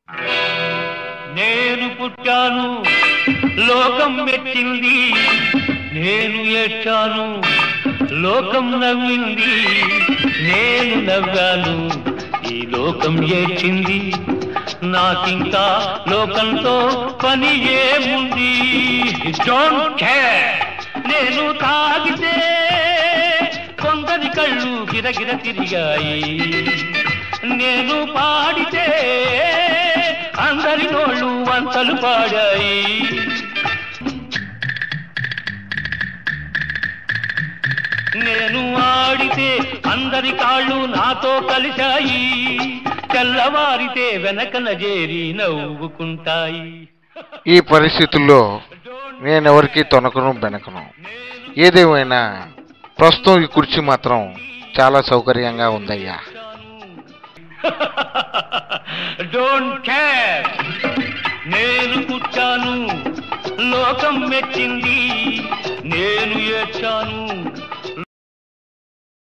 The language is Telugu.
నేను పుట్టాను లోకం మెచ్చింది నేను ఏడ్చాను లోకం నవ్వింది నేను నవ్వాను ఈ లోకం ఏడ్చింది నాకింకా లోకంతో పని ఏముంది డోంట్ కేర్ నేను తాగితే కొందరి కళ్ళు గిరగిర తిరిగాయి నేను పాడితే అందరి నోళ్ళు వంతలు పాడాయి నేను ఆడితే అందరి కాళ్ళు నాతో కలిశాయి తెల్లవారితే వెనకన చేరి నవ్వుకుంటాయి ఈ పరిస్థితుల్లో నేనెవరికి తొనకను బెనకను ఏదేమైనా ప్రస్తుతం ఈ కుర్చీ మాత్రం చాలా సౌకర్యంగా ఉందయ్యా డోంట్ కేర్ నేను పుట్టాను లోకం మెచ్చింది నేను ఏడ్చాను